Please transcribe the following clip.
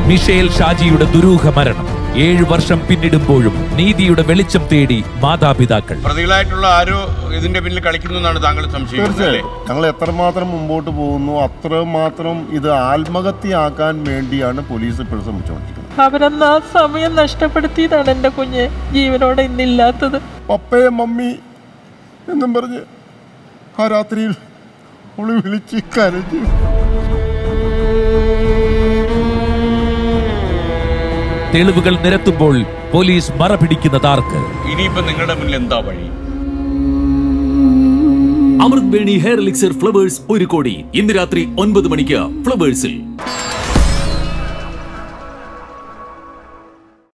Michel ഷാജിയുടെ ദുരൂഹ മരണം ഏഴു വർഷം പിന്നിടുമ്പോഴും നീതിയുടെ വെളിച്ചം തേടി മാതാപിതാക്കൾ പ്രതികളായിട്ടുള്ള ആരോ ഇതിന്റെ പിന്നിൽ കളിക്കുന്നു എന്നാണ് താങ്കൾ സംശയിക്കുന്നത് അല്ലേ തീർച്ചയായും ഞങ്ങൾ എത്രമാത്രം മുമ്പോട്ട് പോകുന്നു അത്രമാത്രം ഇത് ആത്മഹത്യയാക്കാൻ വേണ്ടിയാണ് പോലീസ് ഇപ്പോഴും ശ്രമിച്ചുകൊണ്ടിരിക്കുന്നത് അവരന്ന് ആ സമയം നഷ്ടപ്പെടുത്തിയതാണ് എൻ്റെ കുഞ്ഞ് ജീവനോടെ ഇന്നില്ലാത്തത് പപ്പയെ മമ്മി എന്നും പറഞ്ഞ് ആ രാത്രിയിൽ അവള് വിളിച്ച് കരഞ്ഞു തെളിവുകൾ നിരത്തുമ്പോൾ പോലീസ് മറപിടിക്കുന്നതാർക്ക് ഇനിയിപ്പോ നിങ്ങളുടെ മുന്നിൽ എന്താ വഴി അമൃത് വേണി ഹെയർ എലിക്സർ ഫ്ലവേഴ്സ് ഒരു കോടി ഇന്ന് രാത്രി ഒൻപത് മണിക്ക് ഫ്ലവേഴ്സിൽ